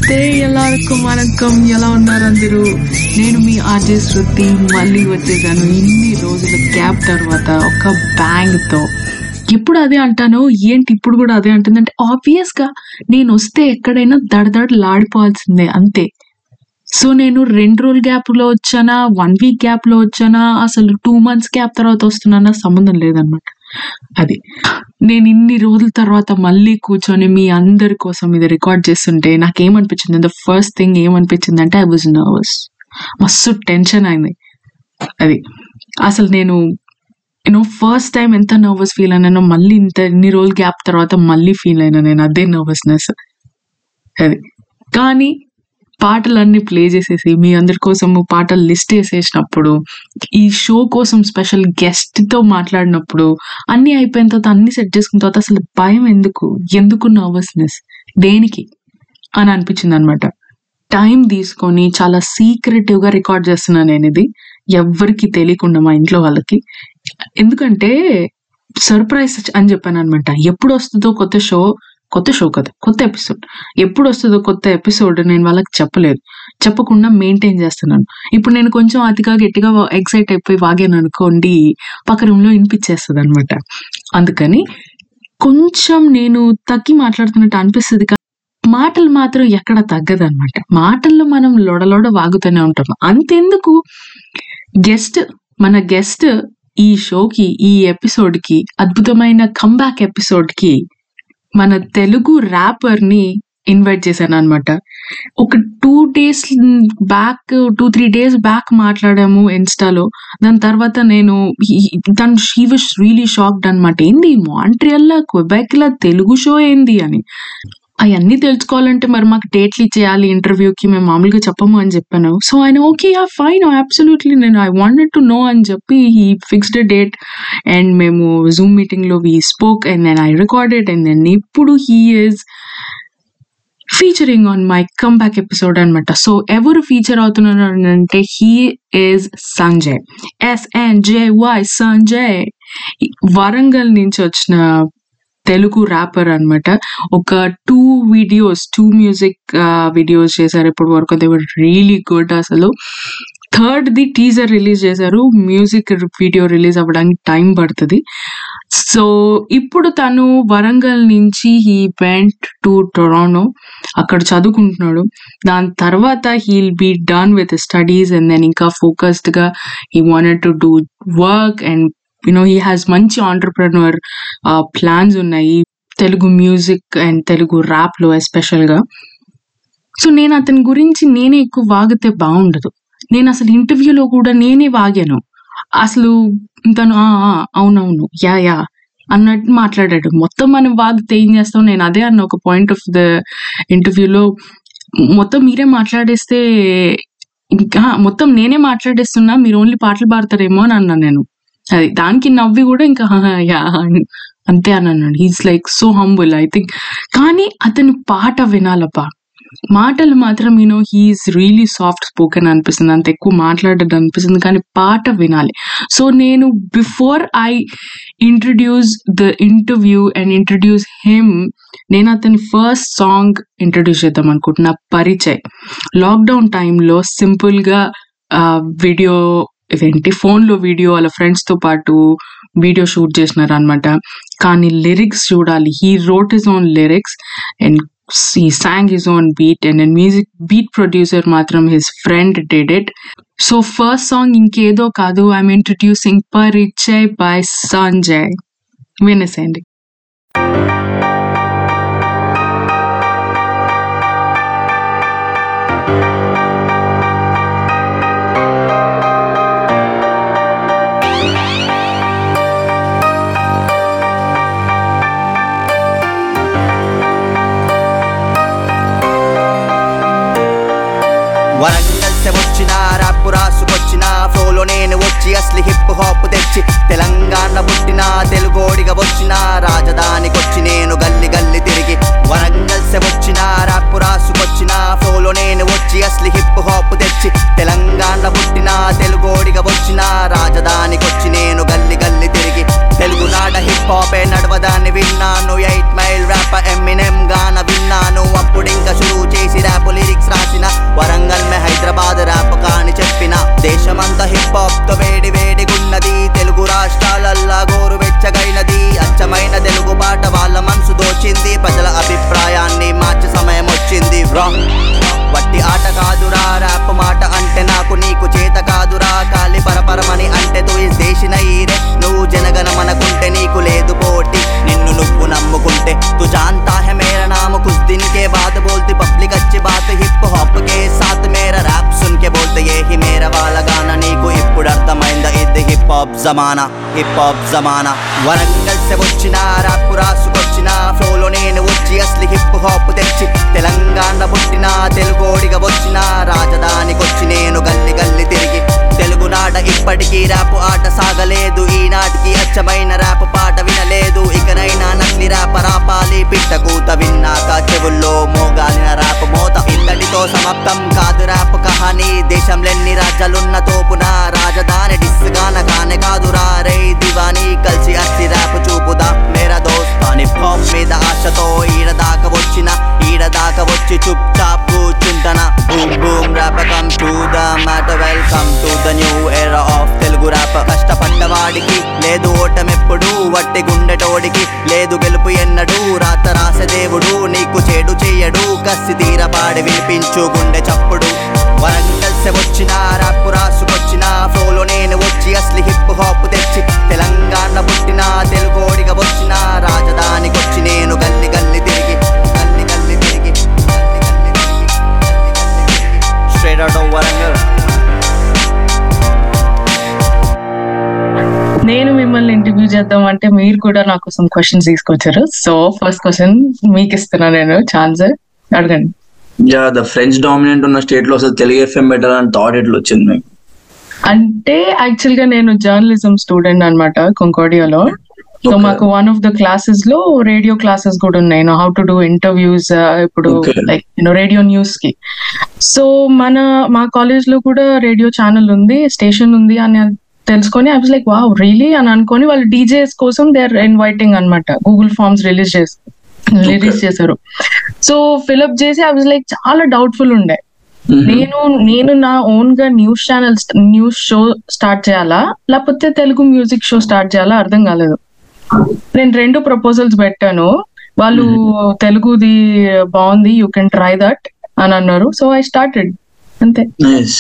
నమస్తే ఎల్లరికం వణకం ఎలా ఉన్నారు అందరూ నేను మీ ఆర్జే శృతి మళ్ళీ వచ్చేసాను ఇన్ని రోజుల గ్యాప్ తర్వాత ఒక బ్యాంగ్ తో ఎప్పుడు అదే అంటాను ఏంటి ఇప్పుడు కూడా అదే అంటుందంటే ఆబ్వియస్ గా నేను వస్తే ఎక్కడైనా దడదడలాడిపోవాల్సిందే అంతే సో నేను రెండు రోజుల గ్యాప్ లో వచ్చానా వన్ వీక్ గ్యాప్ లో వచ్చానా అసలు టూ మంత్స్ గ్యాప్ తర్వాత వస్తున్నానా సంబంధం లేదనమాట అది నేను ఇన్ని రోజుల తర్వాత మళ్ళీ కూర్చొని మీ అందరి కోసం ఇది రికార్డ్ చేస్తుంటే నాకు ఏమనిపించింది ద ఫస్ట్ థింగ్ ఏమనిపించింది అంటే ఐ వాజ్ నర్వస్ మస్తు టెన్షన్ అయింది అది అసలు నేను యూనో ఫస్ట్ టైం ఎంత నర్వస్ ఫీల్ అయినానో మళ్ళీ ఇంత ఇన్ని రోజులు గ్యాప్ తర్వాత మళ్ళీ ఫీల్ అయినా నేను అదే నర్వస్నెస్ అది కానీ పాటలన్నీ ప్లే చేసేసి మీ అందరి కోసం పాటలు లిస్ట్ వేసేసినప్పుడు ఈ షో కోసం స్పెషల్ గెస్ట్ తో మాట్లాడినప్పుడు అన్ని అయిపోయిన తర్వాత అన్ని సెట్ చేసుకున్న తర్వాత అసలు భయం ఎందుకు ఎందుకు నర్వస్నెస్ దేనికి అని అనిపించింది అనమాట టైం తీసుకొని చాలా సీక్రెటివ్ గా రికార్డ్ చేస్తున్నాను నేను ఇది ఎవ్వరికి తెలియకుండా మా ఇంట్లో వాళ్ళకి ఎందుకంటే సర్ప్రైజ్ అని చెప్పాను అనమాట ఎప్పుడు వస్తుందో కొత్త షో కొత్త షో కదా కొత్త ఎపిసోడ్ ఎప్పుడు వస్తుందో కొత్త ఎపిసోడ్ నేను వాళ్ళకి చెప్పలేదు చెప్పకుండా మెయింటైన్ చేస్తున్నాను ఇప్పుడు నేను కొంచెం అతిగా గట్టిగా ఎక్సైట్ అయిపోయి వాగాను అనుకోండి పక్క రూమ్ లో వినిపించేస్తుంది అనమాట అందుకని కొంచెం నేను తగ్గి మాట్లాడుతున్నట్టు అనిపిస్తుంది కానీ మాటలు మాత్రం ఎక్కడ తగ్గదన్నమాట మాటల్లో మనం లొడలొడ వాగుతూనే ఉంటాం అంతెందుకు గెస్ట్ మన గెస్ట్ ఈ షోకి ఈ ఎపిసోడ్ కి అద్భుతమైన కంబ్యాక్ ఎపిసోడ్ కి మన తెలుగు ర్యాపర్ ని ఇన్వైట్ చేశాను అనమాట ఒక two days back two three days back మాట్లాడాము ఇన్స్టాలో దాని తర్వాత నేను తను షీ వాస్ రియలీ షాక్డ్ అనమాట ఏంది మాంట్రియల్ క్వెబెక్ లా తెలుగు షో ఏంది అని అవన్నీ తెలుసుకోవాలంటే మరి మాకు డేట్లు ఇచ్చేయాలి ఇంటర్వ్యూకి మేము మామూలుగా చెప్పము అని చెప్పాను సో ఆయన ఓకే యా ఫైన్ అబ్సల్యూట్లీ నేను ఐ వాంటెడ్ టు నో అని చెప్పి ఈ ఫిక్స్డ్ డేట్ అండ్ మేము జూమ్ మీటింగ్ లో వీ స్పోక్ అండ్ నేను ఐ రికార్డెడ్ అండ్ దెన్ ఇప్పుడు he is featuring on my comeback episode అనమాట సో ఎవరు ఫీచర్ అవుతున్నారు అంటే he is Sanjay SN J Y Sanjay Warangal నుంచి వచ్చిన తెలుగు ర్యాపర్ అన్నమాట ఒక two videos two music videos చేశారు ఇప్పటి వరకు దే వర్ రియలీ గుడ్ అసలు థర్డ్ ది టీజర్ రిలీజ్ చేశారు మ్యూజిక్ వీడియో రిలీజ్ అవ్వడానికి టైం పడుతుంది సో ఇప్పుడు తను వరంగల్ నుంచి హీ వెంట్ టు టొరానో అక్కడ చదువుకుంటున్నాడు దాని తర్వాత he'll be done with studies and then ఇంకా ఫోకస్డ్ గా he wanted to do work and you know he has మంచి ఆంటర్ప్రెన్యూర్ ప్లాన్స్ ఉన్నాయి Telugu music and Telugu rap లో ఎస్పెషల్ గా సో నేను అతని గురించి నేనే ఎక్కువ వాగితే బాగుండదు నేను అసలు ఇంటర్వ్యూలో కూడా నేనే వాగాను అసలు తను "ఆ, ఆ, అవునవును యా యా అన్నట్టు మాట్లాడాడు మొత్తం మనం వాగితే ఏం చేస్తాం నేను అదే అన్న ఒక పాయింట్ ఆఫ్ ద ఇంటర్వ్యూలో మొత్తం మీరే మాట్లాడేస్తే ఇంకా మొత్తం నేనే మాట్లాడేస్తున్నా మీరు ఓన్లీ పాటలు పాడతారేమో అని అన్నా నేను అది దానికి నవ్వి కూడా ఇంకా "హా, యా అని- అంతే అని అన్నాడు he's like so humble I think కానీ అతను పాట వినాలబ్బా మాటలు మాత్రం you know he's really soft spoken అనిపిస్తుంది అంత ఎక్కువ మాట్లాడడం అనిపిస్తుంది కానీ పాట వినాలి సో నేను before I introduce the interview and introduce him నేను అతని ఫస్ట్ సాంగ్ ఇంట్రడ్యూస్ చేద్దాం అనుకుంటున్నా పరిచయ్ లాక్డౌన్ టైంలో సింపుల్గా వీడియో ఇదేంటి ఫోన్లో వీడియో వాళ్ళ ఫ్రెండ్స్ తో పాటు వీడియో షూట్ చేసినారు అనమాట కానీ లిరిక్స్ చూడాలి he wrote his own lyrics and he sang his own beat and then music beat producer matram his friend did it so first song ఇంకేదో కాదు i'm introducing పరిచయ్ by sanjay వినేసేయండి Warangal సె వచ్చిన rap రాసుకొచ్చిన ఫ్లోలో నేను వచ్చి అసలు హిప్ హాప్ తెచ్చి తెలంగాణ పుట్టిన తెలుగోడిగా వచ్చిన రాజధానికొచ్చి నేను గల్లి గల్లి తిరిగి వరంగల్ సె వచ్చిన రాపు రాసుకొచ్చిన ఫ్లోలో నేను వచ్చి అసలు హిప్ హాప్ తెచ్చి తెలంగాణ పుట్టిన తెలుగోడిగా వచ్చిన రాజధానికొచ్చి నేను గల్లి గల్లి తిరిగి తెలుగునాట హిప్ హాపే నడవదాన్ని విన్నాను ఎయిట్ మైల్ ర్యాప్ ఎమ్మినెం గాన విన్నాను అప్పుడింక షురూ చేసి ర్యాపులి జమానా హిప్ హాప్ జమానా వరంగల్ సే వచ్చిన రాపు రాసుకొచ్చిన ఫ్లోలో నేను వచ్చి అసలు హిప్ హాప్ తెచ్చి తెలంగాణ పుట్టిన తెలుగోడిగా వచ్చిన రాజధానికొచ్చి నేను గల్లి గల్లి తిరిగి తెలుగునాట ఇప్పటికీ ర్యాప్ ఆట సాగలేదు ఈనాటికి అచ్చమైన ర్యాప్ పాట వినలేదు ఇకనైనా నకిలీ ర్యాప్ రాపాలి పిట్ట కూత విన్నాక చెవుల్లో మోగాలిన ర్యాప్ మోత ఇంతటితో సమాప్తం కాదు ర్యాప్ కహాని దేశంలోని రాజ్యాలున్న తోపున రాజధాని డిస్గాన కానే కాదు రే దివాని కలిసి అస్సి ర్యాప్ చూపుదా మేరా దోస్తాని ఫామ్ మీద ఆశతో ఈడ దాకా వచ్చిన ఈడ దాకా వచ్చి చుప్ చాప్ కూర్చుంటన boom boom rap come to the matter welcome to the new era of Telugu rap కష్టపడ్డ వాడికి లేదు ఓటమెప్పుడు వట్టి గుండెటోడికి లేదు గెలుపు ఎన్నడు రాత రాసే దేవుడు నీకు చెడు చెయ్యడు కసి తీర పాడి వినిపించు గుండె చప్పుడు వరంగల్ సే వచ్చిన ర్యాప్ రాసుకొచ్చిన ఫ్లోలో నేను వచ్చి అసలు హిప్ హాప్ తెచ్చి తెలంగాణ పుట్టిన తెలుగోడిగా వచ్చిన రాజధానికొచ్చి నేను గల్లి గల్లి తిరిగి గల్లి గల్లి తిరిగి గల్లి గల్లి తిరిగి స్ట్రేట్ అవుట్ ఆఫ్ వరంగల్ నేను మిమ్మల్ని ఇంటర్వ్యూ చేద్దాం అంటే మీరు కూడా నా కోసం క్వశ్చన్స్ తీసుకొచ్చారు సో ఫస్ట్ క్వశ్చన్ మీకు ఇస్తున్నా నేను ఛాన్స్ అడగండి యా ద ఫ్రెంచ్ డామినెంట్ ఉన్న స్టేట్ లో అసలు తెలుగు ఎఫ్ఎం బెటర్ అని థాట్ ఎట్లా వచ్చింది మీకు అంటే యాక్చువల్ గా నేను జర్నలిజం స్టూడెంట్ అన్నమాట కొంకోడియాలో సో Okay. మాకు వన్ ఆఫ్ ద క్లాసెస్ లో రేడియో క్లాసెస్ కూడా ఉన్నాయి హౌ టు డూ ఇంటర్వ్యూస్ ఇప్పుడు Okay. Like you know radio news కి సో మన మా కాలేజ్ లో కూడా రేడియో ఛానల్ ఉంది స్టేషన్ ఉంది అని తెలుసుకొని I was like wow really అని అనుకొని వాళ్ళు డీజేస్ కోసం దే ఆర్ ఇన్వైటింగ్ అన్నమాట గూగుల్ ఫార్మ్స్ రిలీజ్ చేసి రిలీజ్ చేశారు సో ఫిలప్ చేసి ఐ వాజ్ లైక్ చాలా డౌట్ఫుల్ ఉండే నేను నేను నా ఓన్ గా news channel news show start చేయాలా లేకపోతే తెలుగు మ్యూజిక్ షో స్టార్ట్ చేయాలా అర్థం కాలేదు నేను రెండు ప్రపోజల్స్ పెట్టాను వాళ్ళు తెలుగుది బాగుంది యూ కెన్ ట్రై దట్ అని అన్నారు సో ఐ స్టార్టెడ్ అంతే నైస్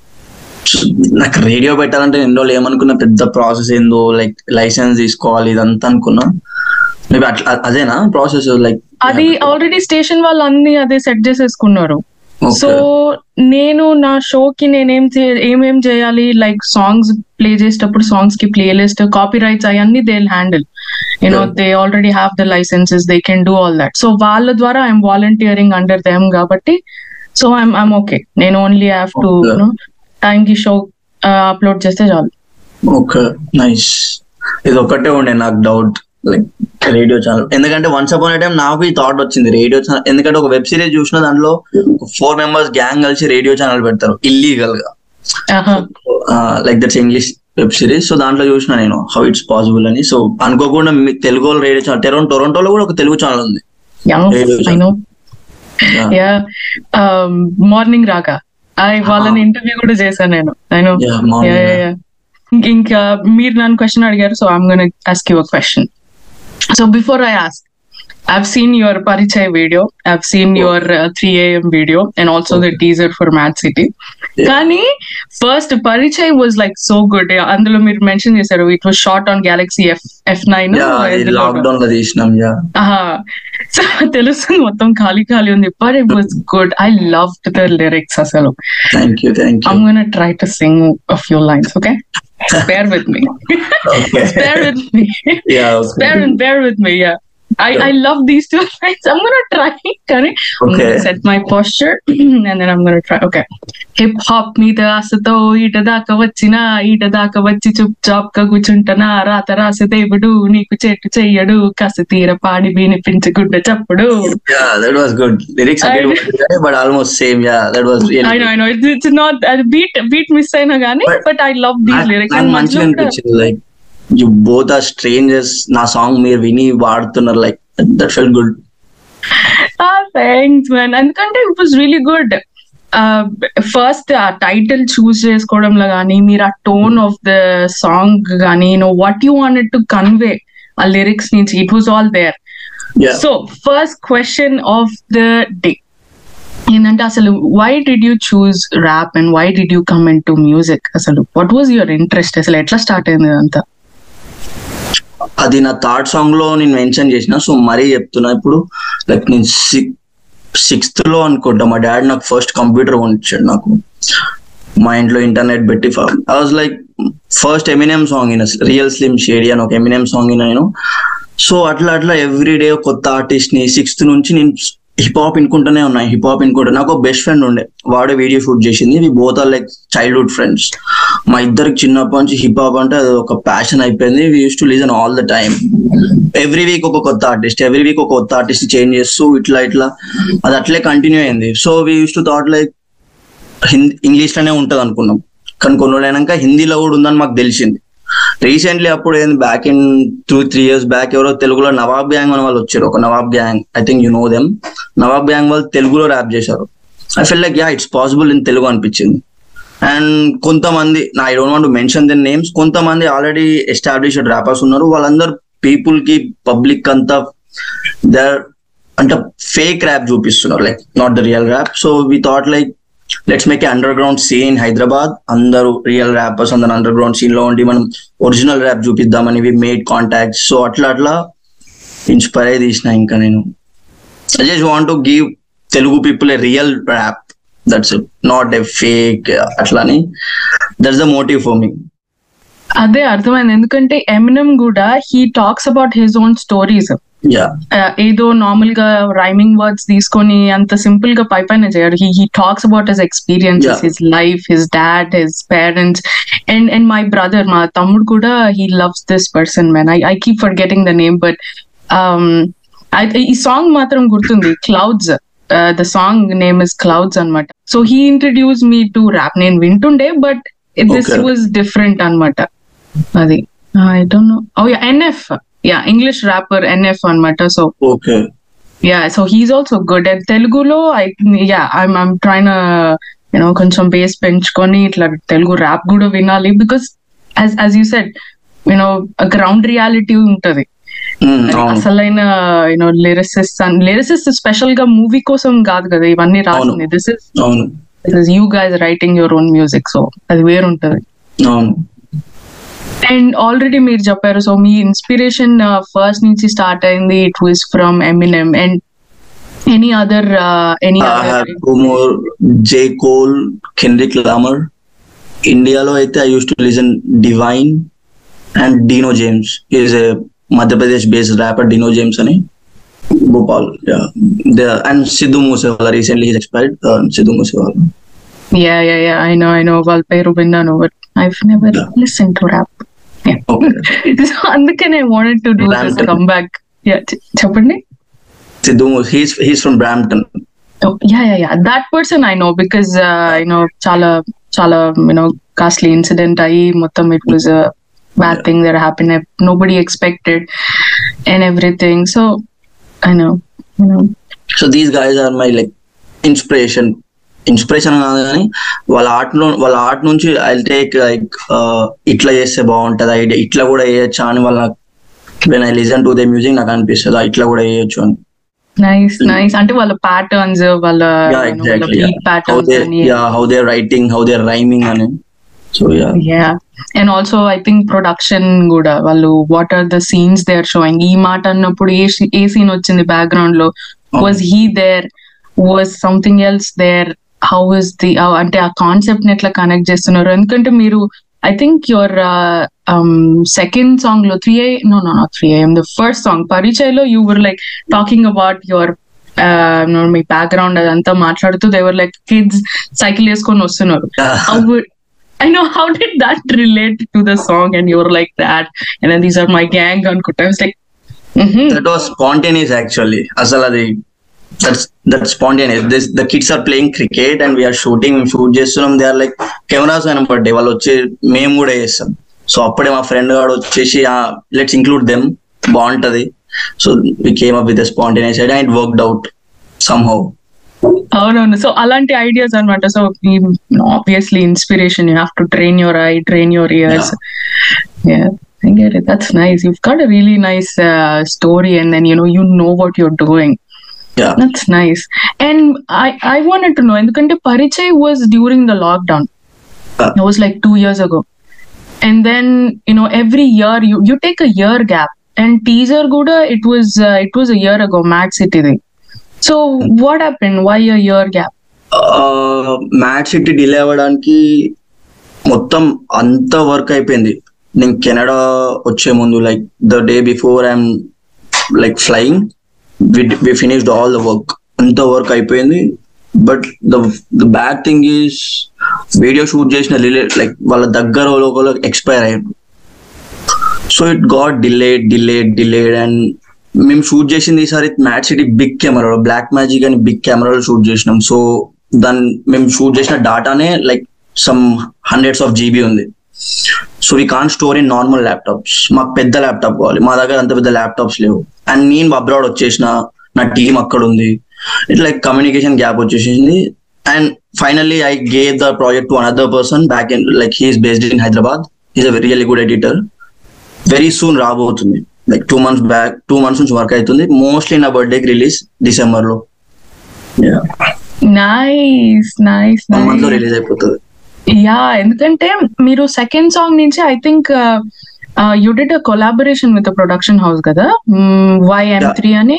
నాకు రేడియో పెట్టాలంటే ఎన్ని రోజులు ఏమనుకున్నా పెద్ద ప్రాసెస్ ఏందో లైక్ లైసెన్స్ తీసుకోవాలి ఇదంతా అనుకున్నా మేబీ అట్లా అదేనా ప్రాసెస్ లైక్ అది ఆల్రెడీ స్టేషన్ వాళ్ళు అన్ని అదే సెట్ చేసేసుకున్నారు సో నేను నా షోకి నేనేం చే- ఏమేం చేయాలి లైక్ సాంగ్స్ ప్లే చేసేటప్పుడు సాంగ్స్ కి ప్లే లిస్ట్ కాపీ రైట్స్ అవన్నీ they handle you know Yeah. They already have the licenses they can do all that so వాళ్ళ ద్వారా ఐఎమ్ వాలంటీరింగ్ అండర్ దెమ్ కాబట్టి సో ఐఎమ్ ఐఎమ్ ఓకే నేను only have to Okay. Time కి show upload చేస్తే చాలు okay nice ఇది ఒకటే ఉండే నాకు డౌట్ లైక్ రేడియో ఛానల్ ఎందుకంటే వన్స్ అపాన్ టైం నాకు ఈ థాట్ వచ్చింది రేడియో ఛానల్ ఎందుకంటే ఒక వెబ్ సిరీస్ చూసిన దాంట్లో ఫోర్ మెంబర్స్ గ్యాంగ్ కలిసి రేడియో ఛానల్ పెడతారు ఇల్లీగల్ గా ఆహా. Like that's English web series so దాంట్లో చూసిన నేను హౌ ఇట్స్ పాసిబుల్ అని సో అనుకోకుండా మీ తెలుగు రేడియో ఛానల్ టెరో టొరంటోలో కూడా ఒక తెలుగు ఛానల్ ఉంది Yeah, Radio I channel. know. Yeah. Yeah. Um, morning Raga I వాళ్ళని ఇంటర్వ్యూ కూడా చేశాను నేను I know Yeah, morning, yeah. ఇంకా మీరు నన్ను క్వశ్చన్ అడిగారు so I'm gonna ask you question so before I ask I've seen your Parichay video. I've seen your uh, 3 a.m. video and also the Okay. teaser for Mad City. Yeah. కానీ first Parichay was like so good అందులో మీరు mention చేశారు it was shot on Galaxy F F nine lockdown లో తీసినాం yeah so తెలుస్తుంది మొత్తం ఖాళీ ఖాళీ ఉంది but it was good I love the lyrics అసలు thank you thank you I'm gonna try to sing a few lines, okay? Bear with me. Bear with me. Yeah Bear and bear with me, yeah. I, I love these two lines. I'm gonna try. Can I? I'm Okay. gonna set my posture and then I'm gonna try. Okay. Hip hop మీద ఆశతో ఈట దాకా వచ్చిన ఈట దాకా వచ్చి చుప్ chop గా కూర్చుంటనా రాత రాస దేవుడు నీకు చెట్టు చెయ్యడు కసి తీర పాడి వినిపించకుండా చప్పుడు Yeah, that was good. Lyrics I- a bit, but almost same. Yeah, that was really. I know, I know. It's, it's not a beat beat miss అయినా కానీ But- but I love these lyrics నాకు మంచిగా అనిపించింది like you both are strangers నా song మీరు విని వాడుతున్నారు like that fell good thanks man ఎందుకంటే it was really good first ఆ టైటిల్ చూస్ చేసుకోవడంలో కానీ మీరు ఆ టోన్ ఆఫ్ ద సాంగ్ కానీ know what you wanted to convey ఆ లిరిక్స్ నుంచి it was all there Yeah. So first question of the day ఏంటంటే అసలు why did you choose rap and why did you come in to music అసలు what was your interest అసలు ఎట్లా start అయింది ఇదంతా అది నా థర్డ్ సాంగ్ లో నేను మెన్షన్ చేసిన సో మరీ చెప్తున్నా ఇప్పుడు లైక్ నేను సిక్స్త్ లో అనుకుంటా మా డాడీ నాకు ఫస్ట్ కంప్యూటర్ కొనిచ్చాడు నాకు మా ఇంట్లో ఇంటర్నెట్ పెట్టి I was like first Eminem song అయిన రియల్ స్లిమ్ షేడీ అని ఒక ఎమినియం సాంగ్ అయిన నేను సో అట్లా అట్లా ఎవ్రీ డే కొత్త ఆర్టిస్ట్ ని సిక్స్త్ నుంచి నేను హిప్ హాప్ వినుకుంటూనే ఉన్నాయి హిప్ హాప్ వినుకుంటా నాకు ఒక బెస్ట్ ఫ్రెండ్ ఉండే వాడే వీడియో షూట్ చేసింది we both are like childhood friends మా ఇద్దరికి చిన్నప్పటి నుంచి హిప్ హాప్ అంటే అది ఒక ప్యాషన్ అయిపోయింది we use to listen all the time every week ఒక కొత్త ఆర్టిస్ట్ ఎవ్రీ వీక్ ఒక కొత్త ఆర్టిస్ట్ చేంజ్ చేస్తూ ఇట్లా ఇట్లా అది అట్లే కంటిన్యూ అయింది so we use to thought like Hindi English లోనే ఉంటది అనుకున్నాం కానీ కొన్ని రోజులు అయినాక హిందీలో కూడా ఉందని మాకు తెలిసింది రీసెంట్లీ అప్పుడు ఏంది back in two three years back ఎవరో తెలుగులో నవాబ్ గ్యాంగ్ అని వాళ్ళు వచ్చారు ఒక Nawab gang I think you know them Nawab gang వాళ్ళు తెలుగులో ర్యాప్ చేశారు I feel like yeah it's possible in Telugu అనిపించింది అండ్ కొంతమంది నా I don't want mention the names కొంతమంది ఆల్రెడీ ఎస్టాబ్లిష్డ్ ర్యాపర్స్ ఉన్నారు వాళ్ళందరూ పీపుల్ కి పబ్లిక్ అంతా దర్ అంటే ఫేక్ ర్యాప్ చూపిస్తున్నారు like not the real rap so we thought like let's make underground scene Hyderabad అందరూ రియల్ ర్యాపర్స్ అందరు అండర్ గ్రౌండ్ సీన్ లో ఉండి మనం ఒరిజినల్ ర్యాప్ చూపిద్దామని వి మేడ్ కాంటాక్ట్స్ సో అట్లా అట్లా ఇన్స్పైర్ అయి తీసిన ఇంకా నేను I just want to give Telugu people a real rap that's not a fake అట్లా అని that's the motive for me అదే అర్థమైంది ఎందుకంటే ఎమినం కూడా he talks about his own stories yeah ఏదో నార్మల్ గా రైమింగ్ వర్డ్స్ తీసుకొని అంత సింపుల్ గా పై పైన చేయడు he he talks about his experiences Yeah. His life his dad his parents and and my brother మా తమ్ముడు కూడా he loves this person man I I keep forgetting the name but um, ఈ song మాత్రం గుర్తుంది clouds the song name is clouds అన్నమాట so he introduce me to rap నేను వింటుండే but this Okay. Was different అన్నమాట అది I don't know oh yeah NF yeah English rapper NF అన్నమాట so okay yeah so he's also good and తెలుగులో I yeah I'm I'm train you know కొంచెం base పెంచుకొని ఇట్లా Telugu rap కూడా వినాలి because as as you said you know ground reality ఉంటది అవును అసలైన యూనో లిరిసిస్ట్ లిరిసిస్ట్ స్పెషల్ గా మూవీ కోసం కాదు కదా ఇవన్నీ రాసింది దిస్ ఇస్ అవును this is you guys writing your own music so అది వేరుంటది అవును అండ్ ఆల్రెడీ మీరు చెప్పారు సో మీ ఇన్స్పిరేషన్ ఫస్ట్ నుంచి స్టార్ట్ అయింది it was from Eminem and any other any I other have two more J. Cole, Kendrick Lamar. ఇండియాలో అయితే I use to listen Divine and Dino James is a Madhya Pradesh based rapper Dino James అని Bhopal and Sidhu Moosewala recently is expired Sidhu Moosewala yeah yeah yeah I know I know వాళ్ళ పేరు విన్నాను but I never Yeah. Listen to rap okay so అందుకనే wanted to do this Brampton. Come back yeah చెప్పండి Sidhu he's he's from Brampton yeah yeah yeah that person I know because you know చాలా చాలా you know costly incident అయ్యి మొత్తం it was bad thing that happen nobody expected and everything so I know you know so these guys are my like inspiration inspiration కాదు కానీ వాళ్ళ art లో వాళ్ళ art నుంచి ఐ టేక్ లైక్ ఇట్లా చేస్తే బాగుంటది ఐడియా ఇట్లా కూడా వేయచ్చా అని వాళ్ళ when I listen to the music నాకు అనిపిస్తుంది "ఆ, ఇట్లా కూడా వేయచ్చు అని నైస్ నైస్ అంటే వాళ్ళ ప్యాటర్న్స్ వాళ్ళ యా you know, వాళ్ళ exactly beat how patterns they అని yeah how they writing how they rhyming అని so yeah yeah and also I think production కూడా వాళ్ళు what are the scenes they are showing ఈ మాట అన్నప్పుడు ఏ ఏ సీన్ వచ్చింది బ్యాక్గ్రౌండ్ లో was he there was something else there how is the అంటే ఆ కాన్సెప్ట్ ని ఎట్లా కనెక్ట్ చేస్తున్నారు ఎందుకంటే మీరు I think your second song లో three I know no no three I'm the first song పరిచయలో you were like talking about your మీ బ్యాక్గ్రౌండ్ అదంతా మాట్లాడుతూ దేవర్ లైక్ కిడ్స్ సైకిల్ వేసుకొని వస్తున్నారు how would I know how did that relate to the song and you were like that and then these are my gang అనుకుంటా I was like mhm. That was spontaneous actually అసలు అది that's that spontaneous this the kids are playing cricket and we're shooting shoot చేస్తున్నాం they are like cameras అయిన birthday వాళ్ళు వచ్చి మేము కూడా చేస్తాం సో అప్పుడే మా ఫ్రెండ్ గాడు వచ్చేసి లెట్స్ ఇంక్లూడ్ దెమ్ బాగుంటది so we came up with spontaneous idea and worked out somehow అవునవును సో అలాంటి ఐడియాస్ అన్నమాట so obviously inspiration you have to train your I train your ears I get it. That's nice. You've got a really nice uh, story, and then you know you know what you're doing. యా That's nice. And I I wanted to know, ఎందుకంటే Parichay was during the lockdown. Uh. It was like two years ago. And then you know every year you you take a year gap. And teaser Guda, it was uh, it was a year ago, Mad City. thing. So what happened? Why a year gap? Mad City delay అవ్వడానికి మొత్తం అంత work అయిపోయింది నేను Canada వచ్చే ముందు like the day before I'm like flying we finished all the work అంత work అయిపోయింది but the the bad thing is video shoot చేసిన రిలేట్ లైక్ వాళ్ళ దగ్గర ఒకళ్ళు ఎక్స్పైర్ అయ్యారు so it got delayed delayed delayed and మేము shoot చేసింది ఈసారి Mad City big camera black magic అని బిగ్ కెమెరాలో షూట్ చేసినాం సో దాన్ని మేము షూట్ చేసిన డాటానే like some hundreds of GB ఉంది so we can't store in normal laptops మాకు పెద్ద ల్యాప్టాప్ కావాలి మా దగ్గర అంత పెద్ద ల్యాప్టాప్స్ లేవు అండ్ నేను అబ్రాడ్ వచ్చేసిన నా టీం అక్కడ ఉంది ఇట్లా లైక్ కమ్యూనికేషన్ గ్యాప్ వచ్చేసింది and finally I gave the project to another person back in like he's based in Hyderabad is a really good editor very soon రాబోతుంది like two months back two months నుంచి work అవుతుంది mostly నా బర్త్డేకి release December లో nice nice one month లో nice release అయిపోతుంది yeah ఎందుకంటే మీరు సెకండ్ సాంగ్ నుంచి I think you did a collaboration with production house కదా వై ఎం త్రీ అని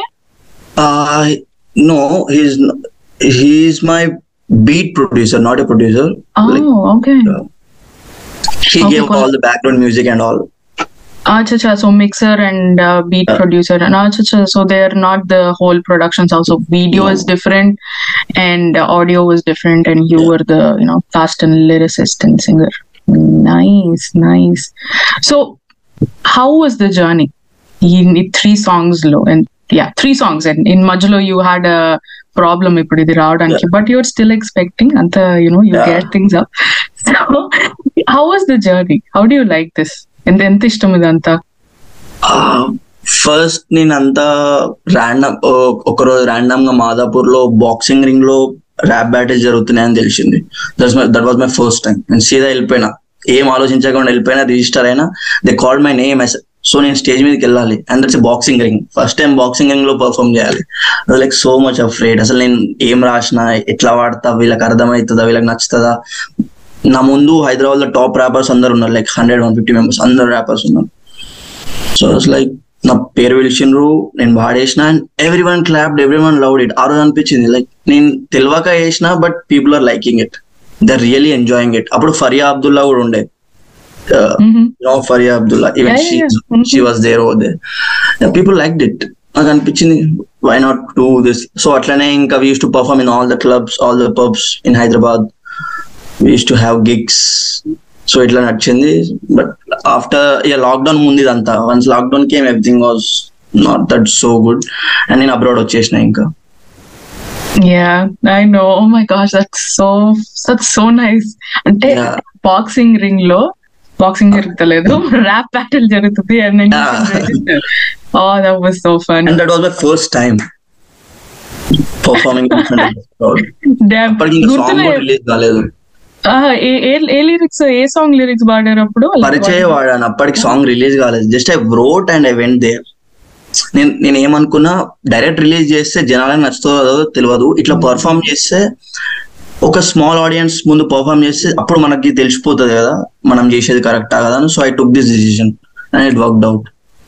no he's he's my beat producer not a producer okay he Okay, gave cool. all the background music and all Acha, acha, so mixer and uh, beat Yeah. producer, and acha, acha, so they're not the whole productions house. So video is No. different, and uh, audio was different, and you Yeah. were the you know cast and lyricist and singer. Nice, nice. So, how was the journey? In in three songs, low and yeah, three songs, and in Majlo you had a problem ఇప్పుడు ఇది రావడానికి but you're still expecting అంత you know you Yeah. get things up so how was the journey how do you like this ఎంత ఎంత ఇష్టం ఇదంతా first నేను అంతా ర్యాండమ్ ఒకరోజు ర్యాండమ్ గా మాదాపూర్ లో బాక్సింగ్ రింగ్ లో ర్యాప్ బ్యాటిల్ జరుగుతున్నాయని తెలిసింది that was my first time నేను సీదా వెళ్ళిపోయినా ఏం ఆలోచించకుండా వెళ్ళిపోయినా రిజిస్టర్ అయినా they call my name yes so నేను స్టేజ్ మీదకి వెళ్ళాలి and that's boxing ring first time boxing ring లో పర్ఫామ్ చేయాలి లైక్ సో మచ్ అఫ్రేడ్ అసలు నేను ఏం రాసినా ఎట్లా వాడతా వీళ్ళకి అర్థమవుతుందా వీళ్ళకి నచ్చుతుందా నా ముందు హైదరాబాద్ లో టాప్ ర్యాపర్స్ అందరు ఉన్నారు like hundred one fifty members అందరు ర్యాపర్స్ ఉన్నారు సో ఇట్స్ లైక్ నా పేరు పిలిచిండ్రు నేను వాడేసిన and everyone clapped everyone loved it ఆ రోజు అనిపించింది లైక్ నేను తెలియక వేసిన but people are liking it they really enjoying it అప్పుడు ఫరియా అబ్దుల్లా కూడా ఉండే no Faria Abdullah even Yeah, yeah, yeah. Mhm. She was there oh they people like it నాకు అనిపించింది why not do this so అట్లనే ఇంకా we use to perform in all the clubs all the pubs in Hyderabad we use to have gigs so ఇట్లా నచ్చింది but after ఇక lockdown ముందు ఇదంతా once lockdown came everything was not that so good and నేను abroad వచ్చేసిన ఇంకా yeah I know oh my gosh that's so that's so nice అంటే Yeah. Boxing ring లో బాక్సింగ్ జరుగుతలేదు ర్యాప్ బ్యాటిల్ జరుగుతుంది and Yeah. Oh that was so fun and that was my first time performing అప్పటికి ఇంకా song కూడా release కాలేదు ఏ lyrics ఏ సాంగ్ లిరిక్స్ పాడారు అప్పుడు పరిచయ వాడాను అప్పటికి సాంగ్ రిలీజ్ కాలేదు just I wrote and I went there నేను నేను ఏమనుకున్నా డైరెక్ట్ రిలీజ్ చేస్తే జనాలకు నచ్చుతుందో తెలియదు ఇట్లా పర్ఫామ్ చేస్తే ఒక స్మాల్ ఆడియన్స్ ముందు పర్ఫామ్ చేస్తే అప్పుడు మనకి తెలిసిపోతుంది కదా మనం చేసేది కరెక్టా కదా so I took this decision and it worked out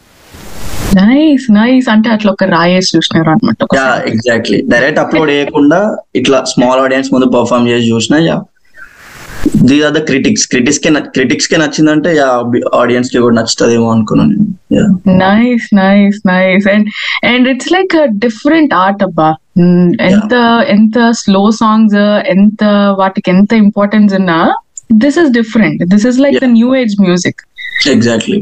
nice nice అంటే అట్లా ఒక రాయేసి చూసినారు అనమాట యా ఎగ్జాక్ట్లీ డైరెక్ట్ అప్లోడ్ చేయకుండా ఇట్లా స్మాల్ ఆడియన్స్ ముందు పర్ఫామ్ చేసి చూసినా yeah these are the critics critics కి క్రిటిక్స్ కి నచ్చిందంటే యా ఆడియన్స్ కి కూడా నచ్చుతుందేమో అనుకున్నాను నేను yeah nice nice nice and and it's like different art అబ్బా Mm, ఎంత ఎంత స్లో సాంగ్స్ ఎంత వాటికి ఎంత ఇంపార్టెన్స్ ఉన్నా this is different this is like the new age music exactly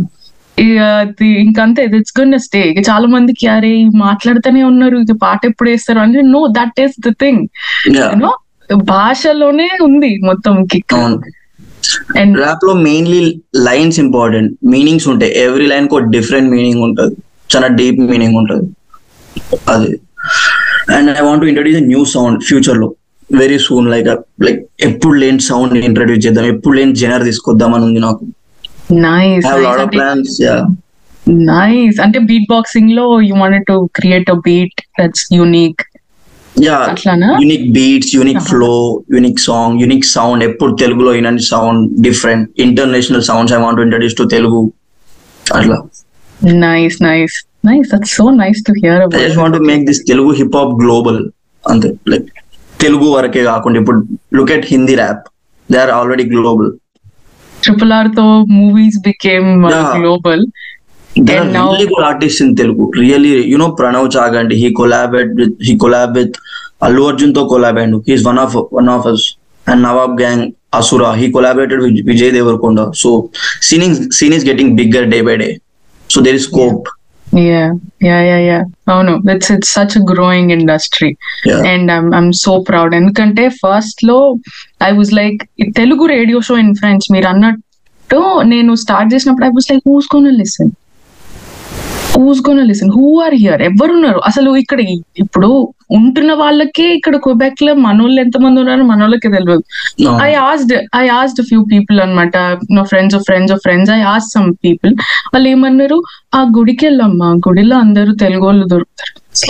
ఇంకంతే ఇట్స్ గుడ్ స్టే ఇక చాలా మందికి అరే ఇవి మాట్లాడుతూనే ఉన్నారు ఇక పాట ఎప్పుడు వేస్తారు అంటే no that is the thing yeah you know భాషలోనే ఉంది మొత్తం కిక్ అవును అండ్ ర్యాప్ లో మెయిన్లీ లైన్స్ ఇంపార్టెంట్ మీనింగ్స్ ఉంటాయి ఎవ్రీ లైన్ కు డిఫరెంట్ మీనింగ్ ఉంటుంది చాలా డీప్ మీనింగ్ ఉంటుంది అది and I want introduce new sound future లో వెరీ సూన్ లైక్ లైక్ ఎప్పుడు లేని సౌండ్ ఇంట్రడ్యూస్ చేద్దాం ఎప్పుడు లేని జనర్ తీసుకొద్దాం అని ఉంది నాకు nice have lot of plans yeah nice అంటే బీట్ బాక్సింగ్ లో you wanted to create a beat that's unique yeah అట్లానా unique beats unique Uh-huh. Flow unique song unique sound ఎప్పుడు తెలుగులో ఇలాంటి sound different international sounds I want introduce to Telugu అట్లా nice nice nice that's so nice to hear I just want make this Telugu hip hop global అంతే like Telugu వరకే కాకుండా ఇప్పుడు look at Hindi rap they are already global triple R తో movies became Yeah. Global There And are now- really good artists in Telugu. Really, you know, Pranav Chaganti, he collaborated with he collab with Allu Arjun to collab and he's one of one of us. And Nawab Gang Asura, he collaborated with Vijay Devarkonda. So scene is scene is getting bigger day by day. So there is scope. Yeah yeah yeah yeah అవును it's it's such growing industry Yeah. And I'm I'm so proud ఎందుకంటే first లో I was like Telugu radio show in friends మీరు అన్నట్టు నేను start చేసినప్పుడు I was like who's gonna listen who's gonna listen who are here ఎవరున్నారు అసలు ఇక్కడ ఇప్పుడు ఉంటున్న వాళ్ళకే ఇక్కడ క్వెబెక్ లో మనోళ్ళు ఎంతమంది ఉన్నారు మనోళ్ళకే తెలియదు No. I asked I asked few people అనమాట no friends of friends of friends I ask some people వాళ్ళు ఏమన్నారు ఆ గుడికి వెళ్ళమ్మా గుడిలో అందరూ తెలుగు వాళ్ళు దొరుకుతారు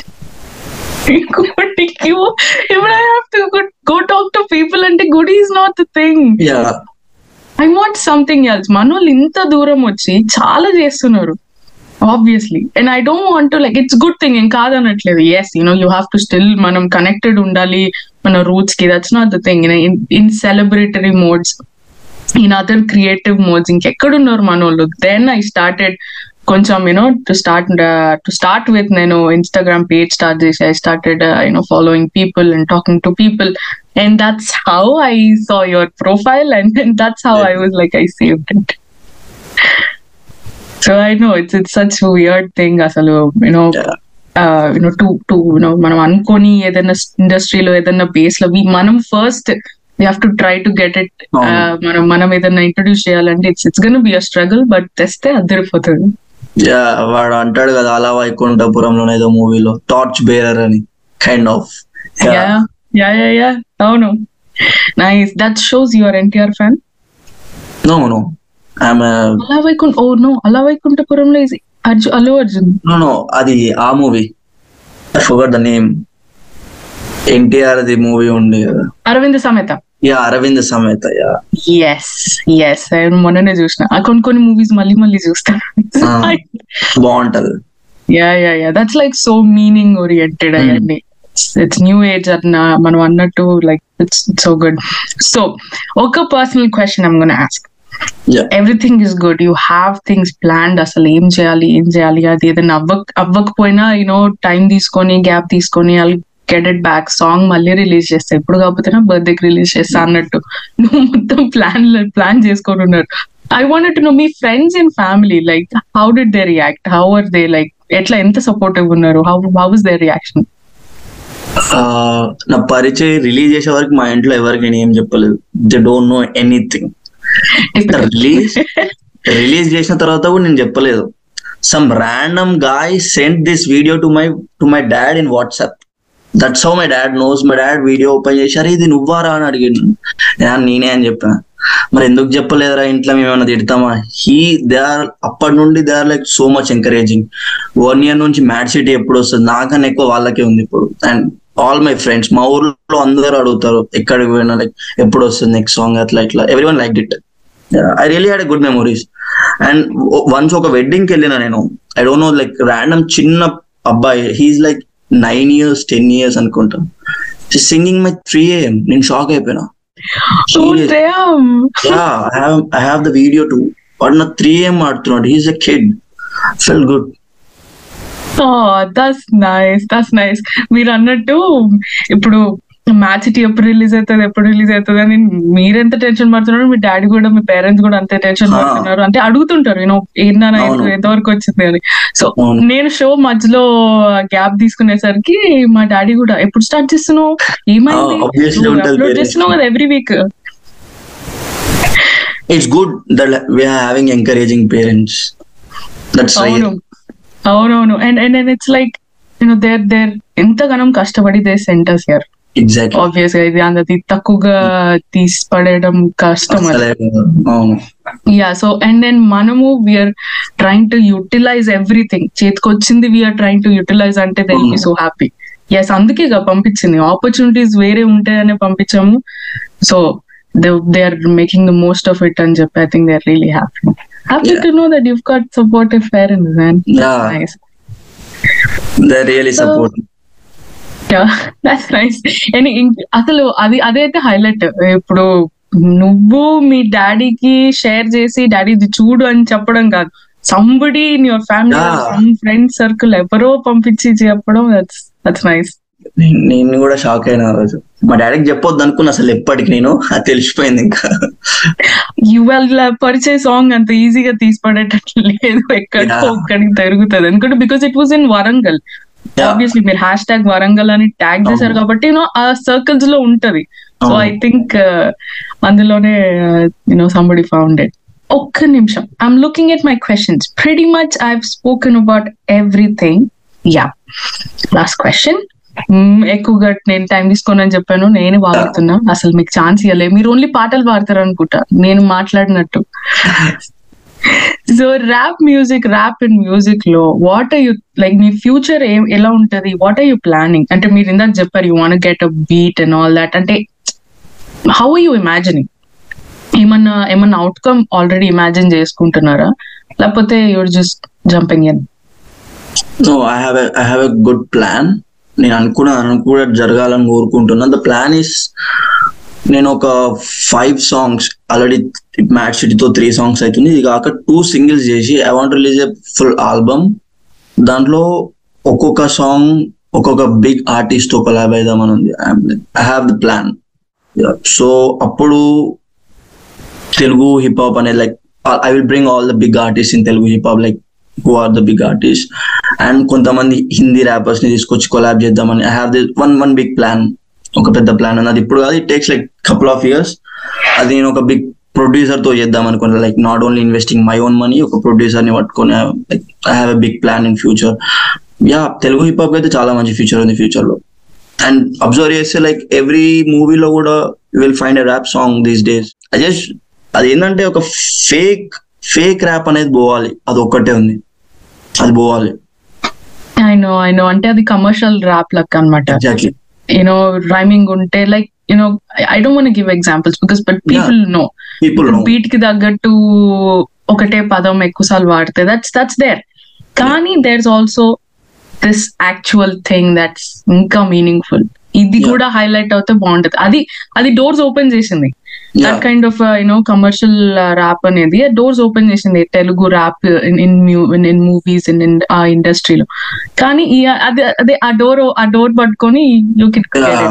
గుడికి ఇప్పుడు I have to go talk to people అంటే గుడి is not the thing Yeah. I want something else మనోళ్ళు ఇంత దూరం వచ్చి చాలా చేస్తున్నారు obviously and I don't want to like it's good thing ఏం కాదనట్లేదు yes you know you have to still మనం కనెక్టెడ్ ఉండాలి మన రూట్స్ కి that's not the thing in celebratory modes in other creative modes ఇంకెక్కడున్నారు మనోళ్ళు దెన్ ఐ స్టార్టెడ్ కొంచెం you know to start to start with నేను ఇన్స్టాగ్రామ్ పేజ్ స్టార్ట్ చేసి I started you know following people and talking to people and that's how I saw your profile and that's how I was like I saved it so I know it's it's such weird thing అసలు you know Yeah. You know to to you know మనం అనుకొని ఏదైనా ఇండస్ట్రీలో ఏదైనా base లో we- మనం first we have to try to get it అవును. మనం మనం ఏదైనా ఇంట్రొడ్యూస్ చేయాలంటే it's it's gonna be a struggle but తెస్తే అద్దరిపోతుంది Yeah, వాడు అంటాడు కదా అలా వైకుంఠపురంలో ఏదో మూవీలో టార్చ్ బేరర్ అని kind of yeah yeah yeah yeah అవును nice that shows you're NTR fan no no I'm Ala Vaikuntha oh no Ala Vaikunthapurramuloo is అర్జు అల్లు అర్జున్ నో నో అది ఆ movie I forgot the name NTR the movie ఉంది కదా అరవింద్ సమేత యా అరవింద్ సమేత యా ఎస్ ఎస్ మొన్ననే చూసిన ఆ కొన్ని కొన్ని మూవీస్ మళ్ళీ మళ్ళీ చూస్తా Ah. బాగుంటది yeah yeah yeah that's like so meaning oriented Hmm. అయ్యండి ఇట్స్ న్యూ ఏజ్ అన్న మనం అన్నట్టు like it's so good so ఒక personal question I'm gonna ask Yeah. Everything is good you have things planned అసలు ఏం చేయాలి ఏం చేయాలి అది ఏదైనా అవ్వక అవ్వకపోయినా యూనో టైం తీసుకొని గ్యాప్ తీసుకొని అది గెట్ ఇట్ బ్యాక్ సాంగ్ మళ్ళీ రిలీజ్ చేస్తా ఇప్పుడు కాకపోతే నా బర్త్డేకి రిలీజ్ చేస్తా అన్నట్టు నువ్వు మొత్తం ప్లాన్ ప్లాన్ చేసుకొని ఉన్నారు ఐ వాంట్ టు నో మీ friends and family like how did they react how are they like ఎట్లా ఎంత సపోర్టివ్ ఉన్నారు how how is they reaction నా పరిచయం రిలీజ్ చేసే వరకు మా ఇంట్లో ఎవరికి నేను ఏం చెప్పలేదు they don't know anything release release చేసిన తర్వాత కూడా నేను చెప్పలేదు some random guy sent this video to my to my dad in WhatsApp that's how my dad knows my dad video open చేసి అరే ఇది నువ్వారా అని అడిగాడు నేను నేనే అని చెప్పిన మరి ఎందుకు చెప్పలేదురా ఇంట్లో మేము ఏమైనా తిడతామా హీ దే ఆర్ అప్పటి నుండి they are like so much encouraging one year నుంచి మ్యాడ్ సిటీ ఎప్పుడు వస్తుంది నాకన్నా ఎక్కువ వాళ్ళకే ఉంది ఇప్పుడు అండ్ ఆల్ మై ఫ్రెండ్స్ మా ఊర్లో అందరూ అడుగుతారు ఎక్కడికి పోయినా లైక్ ఎప్పుడు వస్తుంది నెక్స్ట్ సాంగ్ అట్లా ఇట్లా everyone like it I really had good memories and once ఒక వెడ్డింగ్ కి వెళ్ళిన నేను I don't know like random చిన్న అబ్బాయి he's like nine years ten years అనుకుంటా సింగింగ్ మై త్రీ ఏఎం నేను షాక్ అయిపోయినా Serious. yeah i have i have the video too వాడు నా త్రీ ఏం ఆడుతున్నాడు he's a kid felt good that's nice that's nice మీరు అన్నట్టు ఇప్పుడు match ఎప్పుడు రిలీజ్ అవుతుంది ఎప్పుడు రిలీజ్ అవుతుంది అని మీరెంత టెన్షన్ పడుతున్నారు మీ డాడీ కూడా మీ పేరెంట్స్ కూడా అంతే టెన్షన్ Ah. పడుతున్నారు అంటే అడుగుతుంటారు యూనో ఏంటన్నా అవును. ఎంతవరకు వచ్చింది అని సో అవును. నేను షో మధ్యలో గ్యాప్ తీసుకునేసరికి మా డాడీ కూడా ఎప్పుడు స్టార్ట్ చేస్తున్నావు ఏమైంది Ah, obviously ఉంటది అప్లోడ్ parents చేస్తున్నావు కదా every week it's good that we're having encouraging parents that's అవును అవునవును and and it's like you know there there ఎంతగానం కష్టపడి they sent us here exactly obvious గా ఇది అంత తక్కువగా తీసి పడేయడం కష్టం అది అవును యా సో అండ్ దెన్ మనము we're trying to utilise everything చేతికి వచ్చింది వీఆర్ ట్రైంగ్ టు యూటిలైజ్ అంటే they be so happy yes అందుకే గా పంపించింది ఆపర్చునిటీస్ వేరే ఉంటాయని పంపించాము so they they are making the most of it అని చెప్పి I think they are really happy happy Yeah. To know that you've got supportive parents man Yeah. Nice they really support that's nice and అసలు అది అదైతే highlight ఇప్పుడు నువ్వు మీ డాడీకి share చేసి daddy ఇది చూడు అని చెప్పడం కాదు somebody in your family Yeah. Some friend circle ఎవరో పంపించి చెప్పడం దట్స్ దట్స్ నైస్ నేను- నేను కూడా షాక్ అయిన ఆ రోజు మా డాడీకి చెప్పొద్దు అనుకున్నా అసలు ఎప్పటికి నేను అది తెలిసిపోయింది ఇంకా యూ వాళ్ళ పరిచయ సాంగ్ అంత ఈజీగా తీసి పడేటట్లు లేదు ఎక్కడికో Yeah. ఒక్కడికి తిరుగుతుంది ఎందుకంటే because it was in Warangal Yeah. Obviously మీరు హ్యాష్ ట్యాగ్ వరంగల్ అని ట్యాగ్ చేశారు అవును. కాబట్టి యూనో ఆ సర్కిల్స్ లో ఉంటది సో అవును. ఐ థింక్ అందులోనే యునో సంబడి ఫౌండెడ్ ఒక్క నిమిషం I'm looking at my questions pretty much I spoken about everything yeah last question ఎక్కువగా నేను టైం తీసుకోనని చెప్పాను నేను వాడుతున్నా అసలు మీకు ఛాన్స్ ఇవ్వలే మీరు ఓన్లీ పాటలు పాడతారు అనుకుంటా నేను మాట్లాడినట్టు so rap music rap and music లో వాట్ ఆర్ యూ లైక్ మీ ఫ్యూచర్ ఏం ఎలా ఉంటది వాట్ ఆర్ యూ ప్లానింగ్ అంటే మీరు ఇందాక చెప్పారు you want get a beat and all that అంటే హౌ యూ ఇమాజినింగ్ ఏమన్నా ఏమన్నా అవుట్కమ్ ఆల్రెడీ ఇమాజిన్ చేసుకుంటున్నారా లేకపోతే you're just jumping in no I have I have a good plan నేను అనుకున్నా అనుకున్న జరగాలని కోరుకుంటున్నా ద ప్లాన్ ఇస్ నేను ఒక ఫైవ్ సాంగ్స్ ఆల్రెడీ మ్యాచ్ సిటీతో త్రీ సాంగ్స్ అవుతుంది ఇది కాక టూ సింగిల్స్ చేసి I want release a full album దాంట్లో ఒక్కొక్క సాంగ్ ఒక్కొక్క బిగ్ ఆర్టిస్ట్ తో కొలాబ్ అయిదామని ఉంది I have the plan so అప్పుడు తెలుగు హిప్ హాప్ అనేది like I will bring all the big artist in Telugu hip hop like who are the big artist and కొంతమంది Hindi rappers ని తీసుకొచ్చి కొలాబ్ చేద్దామని I have the one one big plan ఒక పెద్ద ప్లాన్ అన్నది ఇప్పుడు కాదు it takes like couple of years అది నేను ఒక బిగ్ ప్రొడ్యూసర్ తో చేద్దాం అనుకున్నా like not only investing my own money ఒక ప్రొడ్యూసర్ ని పట్టుకొని like I have a big plan in future yeah Telugu hip hop అయితే చాలా మంచి ఫ్యూచర్ ఉంది ఫ్యూచర్ లో అండ్ అబ్జర్వ్ చేస్తే లైక్ ఎవ్రీ మూవీలో కూడా will find a rap song these days I just అది ఏంటంటే ఒక ఫేక్ ఫేక్ ర్యాప్ అనేది పోవాలి అది ఒక్కటే ఉంది అది పోవాలి ఐ నో ఐ నో అంటే అది కమర్షియల్ ర్యాప్ లక్ అన్నమాట ఎగ్జాక్ట్లీ యూనో రైమింగ్ ఉంటే like you know I don't want give examples because but people know people know beat కి తగ్గట్టు ఒకటే పదం ఎక్కువసార్లు వాడితే దట్స్ దట్స్ దేర్ కానీ there also this actual thing that's ఇంకా మీనింగ్ఫుల్ ఇది Yeah. కూడా హైలైట్ అవుతే బాగుంటది అది అది డోర్స్ ఓపెన్ చేసింది that kind of you know commercial rap అనేది డోర్స్ ఓపెన్ చేసింది Telugu rap in in in movies in in ఆ ఇండస్ట్రీలో కానీ ఈ అదే అదే ఆ డోర్ ఆ డోర్ పట్టుకొని యూ కిట్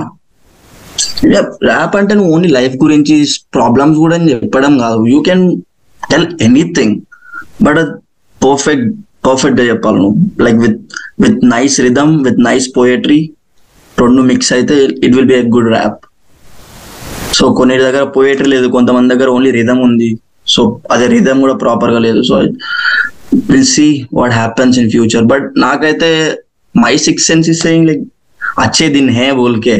ర్యాప్ అంటే నువ్వు ఓన్లీ లైఫ్ గురించి ప్రాబ్లమ్స్ కూడా చెప్పడం కాదు you can tell anything but perfect perfect గా చెప్పాలి నువ్వు like with with nice rhythm with nice poetry రెండు మిక్స్ అయితే it will be a good rap so కొన్ని దగ్గర పోయట్రీ లేదు కొంతమంది దగ్గర ఓన్లీ రిథమ్ ఉంది సో అదే రిథమ్ కూడా ప్రాపర్ గా లేదు so will see what happens in future but నాకైతే my sixth sense is saying like అచ్చే దిన్ హే బోల్కే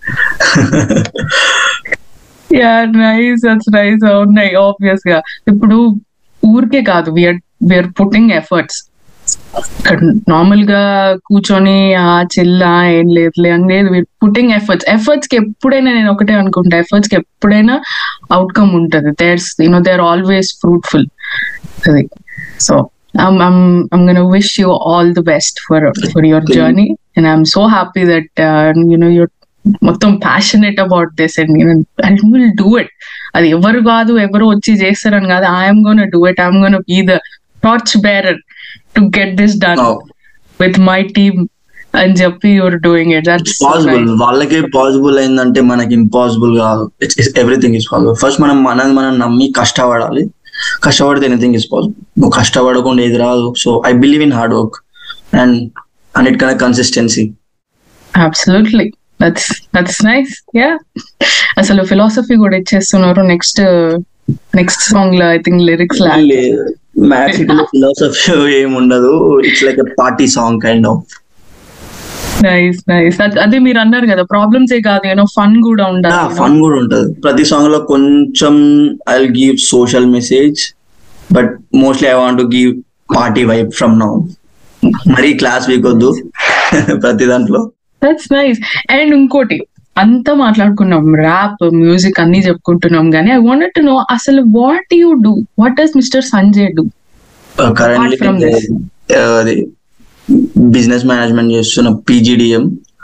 యా నైస్ దట్స్ నైస్ ఉన్నాయి ఆబ్వియస్ గా ఇప్పుడు ఊరికే కాదు we're we're putting efforts normal గా కూర్చొని ఆ చిల్లా ఏం లేదులే అని లేదు పుట్టింగ్ ఎఫర్ట్స్ ఎఫర్ట్స్ కి ఎప్పుడైనా నేను ఒకటే అనుకుంటా ఎఫర్ట్స్ కి ఎప్పుడైనా అవుట్కమ్ ఉంటది there's you know they are always fruitful అది so I'm I'm I'm gonna wish you all the best for for your Thank you. journey, and I'm so happy that uh, you know you're మొత్తం passionate about this and నేను I will do it అది ఎవరు కాదు ఎవరు వచ్చి చేస్తారని కాదు I'm gonna do it I'm gonna be the torch bearer to get this done with my team అని చెప్పి you're doing it that's possible వాళ్ళకే పాసిబుల్ అయిందంటే మనకి ఇంపాసిబుల్ కాదు ఎవ్రీథింగ్ ఇస్ పాసిబుల్ ఫస్ట్ మనం మనది మనం నమ్మి కష్టపడాలి కష్టపడితే ఎనీథింగ్ ఇస్ పాసిబుల్ నువ్వు కష్టపడకుండా ఏది రాదు so I believe in hard work and అన్నిటికన్నా consistency absolutely that's that's nice yeah అసలు ఫిలాసఫీ కూడా ఇచ్చేస్తున్నారు నెక్స్ట్ నెక్స్ట్ సాంగ్ లో ఐ థింక్ లిరిక్స్ లా మ్యాథ్స్ ఫిలాసఫీ ఏమి ఉండదు it's like a party song kind of nice nice అదే మీరు అన్నారు కదా ప్రాబ్లమ్స్ ఏ కాదు యూనో ఫన్ కూడా ఉండాలి you know. ఫన్ కూడా ఉంటది ప్రతి సాంగ్ లో కొంచెం I give social message but mostly I want give party vibe from now మరీ క్లాస్ వీక్ వద్దు ప్రతి దాంట్లో దట్స్ నైస్ అండ్ ఇంకోటి అంతా మాట్లాడుకున్నాం ర్యాప్ మ్యూజిక్ అన్ని చెప్పుకుంటున్నాం కానీ ఐ వాంట్ టు నో అసలు what you do what does mister Sanjay do currently from this. అది బిజినెస్ మేనేజ్మెంట్ చేస్తున్న పీజీడిఎం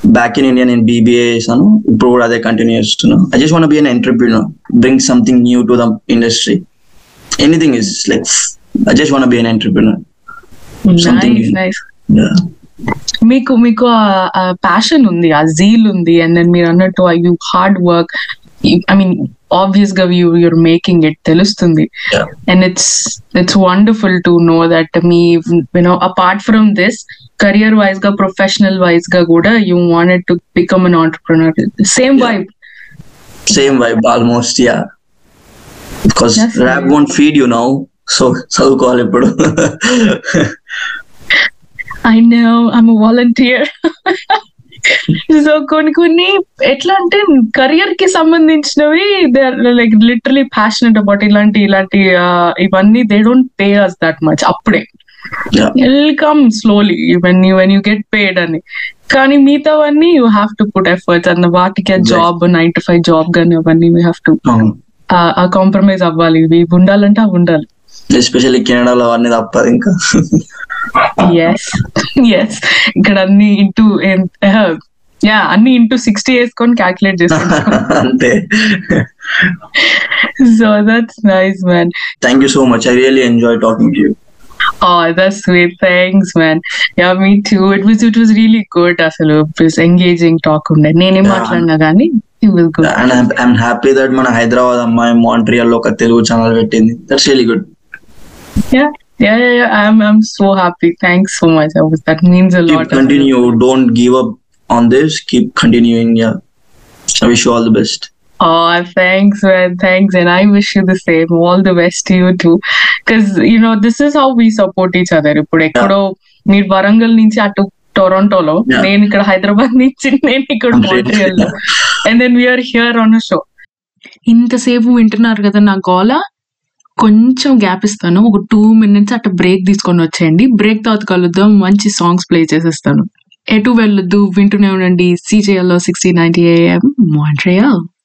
బ్యాక్ ఇన్ ఇండియా నేను బీబీఏ చేశాను ఇప్పుడు కూడా అదే కంటిన్యూ చేస్తున్నాను I just want be an entrepreneur bring something new to the industry anything is like I just want be an entrepreneur Something nice new. Nice మీకు మీకు ఆ passion ఉంది ఆ జీల్ ఉంది అండ్ దెన్ మీరు అన్నట్టు you hard work I mean obvious గా you you're making it తెలుస్తుంది Yeah. And it's it's wonderful to know that me you know apart from this career wise గా ప్రొఫెషనల్ వైజ్ గా కూడా you wanted to become an entrepreneur same Yeah. Vibe same vibe almost yeah because That's rap nice. Won't feed you now so చదువుకోవాలి ఇప్పుడు I know I'm volunteer so కొన్ని కొన్ని ఎట్లా అంటే career కి సంబంధించినవి they are like literally passionate about ఇలాంటి ఇలాంటి uh, ఇవన్నీ they don't pay us that much అప్పుడే Yeah. Welcome slowly when you when you get paid అని కానీ మిగతావన్నీ you have to put efforts అన్న వాటికి Right. Job nine to five job కానీ అవన్నీ we have to uh compromise అవ్వాలి ఇవి ఉండాలంటే అవి ఉండాలి ఎస్పెషల్లీ కెనడాలో అవన్నీ తప్పదు ఇంకా ఎస్ ఎస్ ఇక్కడ అన్ని ఇంటూ యా అన్ని ఇంటూ సిక్స్టీ వేసుకొని క్యాల్కులేట్ చేసుకుంటాం అంతే so that's nice man thank you so much I really enjoy talking to you Oh, that's sweet. Thanks, man. Yeah, me too. It was it was really good అసలు it was engaging talk ఉండే నేనేం Yeah. మాట్లాడినా కానీ it was good. And I'm happy that మన హైదరాబాద్ అమ్మాయి Montreal లో ఒక Telugu channel పెట్టింది that's really good Yeah. Yeah, yeah, yeah. I'm I'm so happy. Thanks so much. That was that means a keep lot. అసలు. Continue don't give up on this keep continuing yeah I wish all the best Oh, thanks, man. Thanks. And I wish you the same. All the best to you too. Because, you know, this is how we support each other. ఇప్పుడు ఎక్కడో మీరు వరంగల్ నుంచి అటు టొరంటోలో Yeah. నేను ఇక్కడ హైదరాబాద్ నుంచి నేను ఇక్కడ మాంట్రియల్ లో and then we're here on show ఇంతసేపు వింటున్నారు కదా నా గోల కొంచెం గ్యాప్ ఇస్తాను ఒక టూ మినిట్స్ అట్లా బ్రేక్ తీసుకొని వచ్చేయండి బ్రేక్ తర్వాత కలుద్దాం మంచి సాంగ్స్ ప్లే చేసేస్తాను ఎటు వెళ్ళొద్దు వింటూనే ఉండండి CJLO sixty ninety AM Montreal